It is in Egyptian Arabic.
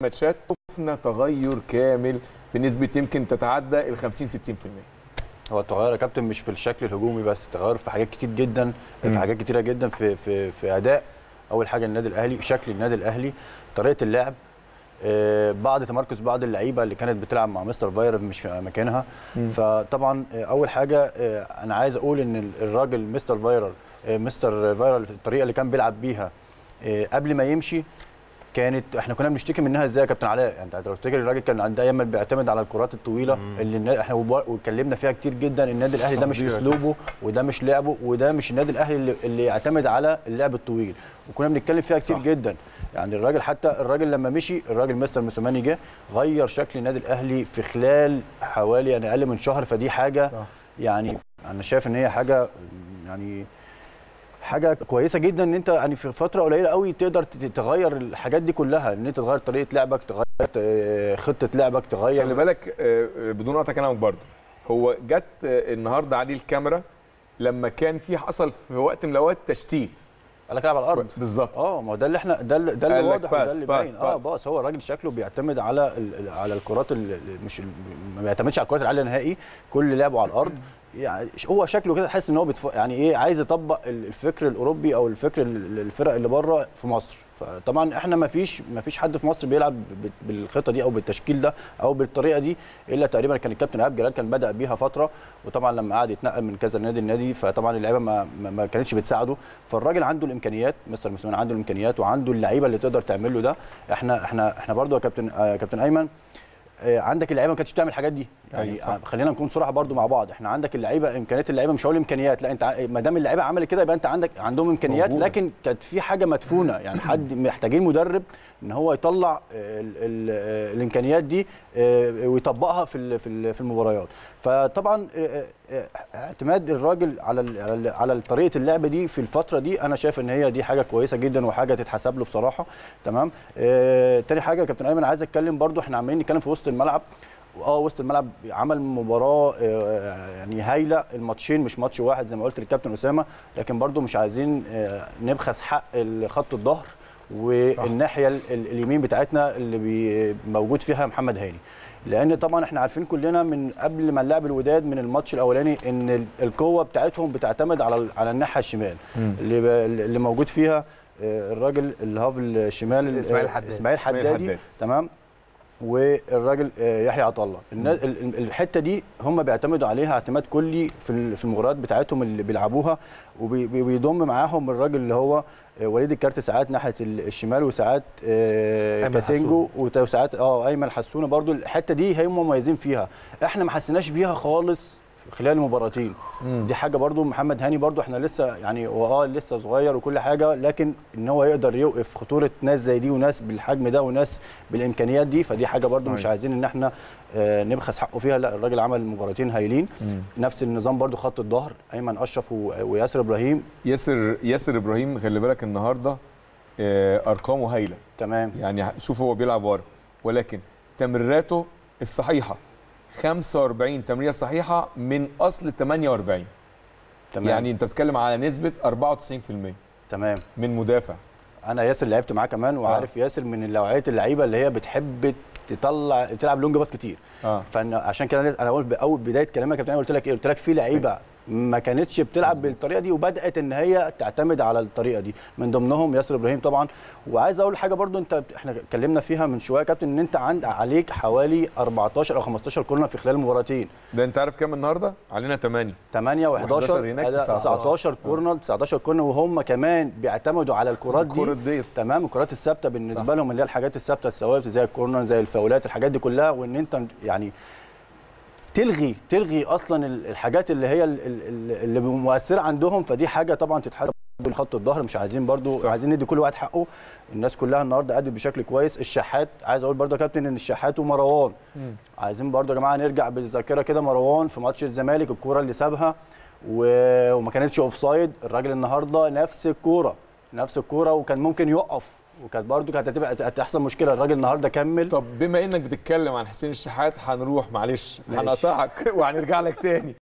ماتشات شفنا تغير كامل بنسبه يمكن تتعدى ال 50 60% هو التغير يا كابتن مش في الشكل الهجومي بس التغير في حاجات كتير جدا في مم. حاجات كتيره جدا في في في اداء اول حاجه النادي الاهلي شكل النادي الاهلي طريقه اللعب آه، بعد تمركز بعض اللعيبه اللي كانت بتلعب مع مستر فايرف مش في مكانها مم. فطبعا آه، اول حاجه آه، انا عايز اقول ان الراجل مستر فايرال آه، مستر فايرال الطريقه اللي كان بيلعب بيها آه، قبل ما يمشي كانت احنا كنا بنشتكي منها ازاي يا كابتن علاء يعني انت لو تفتكر الراجل كان عنده دايما بيعتمد على الكرات الطويله اللي النا- احنا وب- واتكلمنا فيها كتير جدا النادي الاهلي ده مش تحضير. اسلوبه وده مش لعبه وده مش النادي الاهلي اللي, اللي يعتمد على اللعب الطويل وكنا بنتكلم فيها كتير صح. جدا يعني الراجل حتى الراجل لما مشي الراجل مستر موسوماني جه غير شكل النادي الاهلي في خلال حوالي يعني اقل من شهر فدي حاجه صح. يعني انا شايف ان هي حاجه يعني حاجه كويسه جدا ان انت يعني في فتره قليله قوي تقدر ت- تغير الحاجات دي كلها ان انت تغير طريقه لعبك تغير آه، خطه لعبك خلي تغير بالك آه، بدون قطع كلامك برضه هو جت آه، النهارده عليه الكاميرا لما كان في حصل في وقت من الاوقات تشتيت قال لك العب على الارض بالظبط اه ما هو ده اللي احنا ده اللي ده قال اللي لك واضح باس، وده اللي باس، باين اه باس. باص هو الراجل شكله بيعتمد على ال- ال- على الكرات ال- ال- مش ال- ما بيعتمدش على الكرات العاليه نهائي كل لعبه على الارض يعني ش- هو شكله كده تحس ان هو بتف... يعني ايه عايز يطبق ال- الفكر الاوروبي او الفكر ال- الفرق اللي بره في مصر فطبعا احنا ما فيش ما فيش حد في مصر بيلعب ب- بالخطه دي او بالتشكيل ده او بالطريقه دي الا تقريبا كان الكابتن ايهاب جلال كان بدا بيها فتره وطبعا لما قعد يتنقل من كذا نادي لنادي فطبعا اللعيبه ما, ما, ما كانتش بتساعده فالراجل عنده الامكانيات مستر مسلمان عنده الامكانيات وعنده اللعيبه اللي تقدر تعمل له ده احنا احنا احنا برضو يا كابتن آه كابتن ايمن آه، عندك اللعيبه ما كانتش بتعمل الحاجات دي يعني أيوة صح. آه، خلينا نكون صراحه برضو مع بعض احنا عندك اللعيبه امكانيات اللعيبه مش هقول امكانيات لا انت ع- ما دام اللعيبه عملت كده يبقى انت عندك عندهم امكانيات موجودة. لكن كانت في حاجه مدفونه يعني حد محتاجين مدرب ان هو يطلع آه، ال ال آه، الامكانيات دي آه، ويطبقها في ال- في ال- في المباريات فطبعا آه، آه، اعتماد الراجل على ال- على ال- على طريقه اللعب دي في الفتره دي انا شايف ان هي دي حاجه كويسه جدا وحاجه تتحسب له بصراحه تمام آه، تاني حاجه يا كابتن ايمن عايز اتكلم برضو احنا عمالين نتكلم في وسط الملعب اه وسط الملعب عمل مباراه آه، يعني هايله الماتشين مش ماتش واحد زي ما قلت للكابتن اسامه لكن برضو مش عايزين آه، نبخس حق خط الظهر والناحيه ال- ال- اليمين بتاعتنا اللي بي- موجود فيها محمد هاني لان طبعا احنا عارفين كلنا من قبل ما نلعب الوداد من الماتش الاولاني ان ال- القوه بتاعتهم بتعتمد على ال- على الناحيه الشمال مم. اللي ب- اللي موجود فيها آه، الراجل الهاف الشمال إسماعيل آه، حداد. اسماعيل إسماعيل حدادي حداد. تمام والراجل آه، يحيى عطا الله النا- ال- ال- الحته دي هم بيعتمدوا عليها اعتماد كلي في ال- في المباريات بتاعتهم اللي بيلعبوها وبيضم معاهم الراجل اللي هو آه، وليد الكارت ساعات ناحيه ال- الشمال وساعات آه، أيمن كاسينجو وت- وساعات اه ايمن حسونه برضو الحته دي هم مميزين فيها احنا ما حسيناش بيها خالص خلال المباراتين مم. دي حاجه برضو محمد هاني برضو احنا لسه يعني هو اه لسه صغير وكل حاجه لكن ان هو يقدر يوقف خطوره ناس زي دي وناس بالحجم ده وناس بالامكانيات دي فدي حاجه برضو مش صحيح. عايزين ان احنا آه، نبخس حقه فيها لا الراجل عمل مباراتين هايلين مم. نفس النظام برضو خط الظهر ايمن اشرف و- وياسر ابراهيم ياسر ياسر ابراهيم خلي بالك النهارده آه، ارقامه هايله تمام يعني شوف هو بيلعب ورا ولكن تمريراته الصحيحه 45 تمريره صحيحه من اصل 48 تمام يعني انت بتتكلم على نسبه 94% تمام من مدافع انا ياسر لعبت معاه كمان وعارف ياسر من نوعيه اللعيبه اللي هي بتحب تطلع تلعب لونج باص كتير اه فعشان كده انا اول باول بدايه كلامي يا كابتن أنا قلت لك ايه قلت لك في لعيبه ما كانتش بتلعب بالطريقه دي وبدات ان هي تعتمد على الطريقه دي من ضمنهم ياسر ابراهيم طبعا وعايز اقول حاجه برضو انت احنا اتكلمنا فيها من شويه يا كابتن ان انت عند عليك حوالي 14 او 15 كورنر في خلال المباراتين ده انت عارف كام النهارده علينا 8 8 و11 و11 هناك 19. 19 كورنر 19 كورنر وهم كمان بيعتمدوا على الكرات دي الكرة ديت. تمام الكرات الثابته بالنسبه صح. صح. لهم اللي هي الحاجات الثابته الثوابت زي الكورنر زي الفاولات الحاجات دي كلها وان انت يعني تلغي تلغي اصلا ال- الحاجات اللي هي ال- ال- اللي مؤثره عندهم فدي حاجه طبعا تتحسب من خط الظهر مش عايزين برضو صح. صح. عايزين ندي كل واحد حقه الناس كلها النهارده ادت بشكل كويس الشحات عايز اقول برضو يا كابتن ان الشحات ومروان مم. عايزين برضو يا جماعه نرجع بالذاكره كده مروان في ماتش الزمالك الكوره اللي سابها و- وما كانتش اوف سايد الراجل النهارده نفس الكوره نفس الكوره وكان ممكن يقف وكانت برضو كانت هتبقى هتحصل مشكله الراجل النهارده كمل طب بما انك بتتكلم عن حسين الشحات هنروح معلش ماشي. هنقطعك وهنرجع لك تاني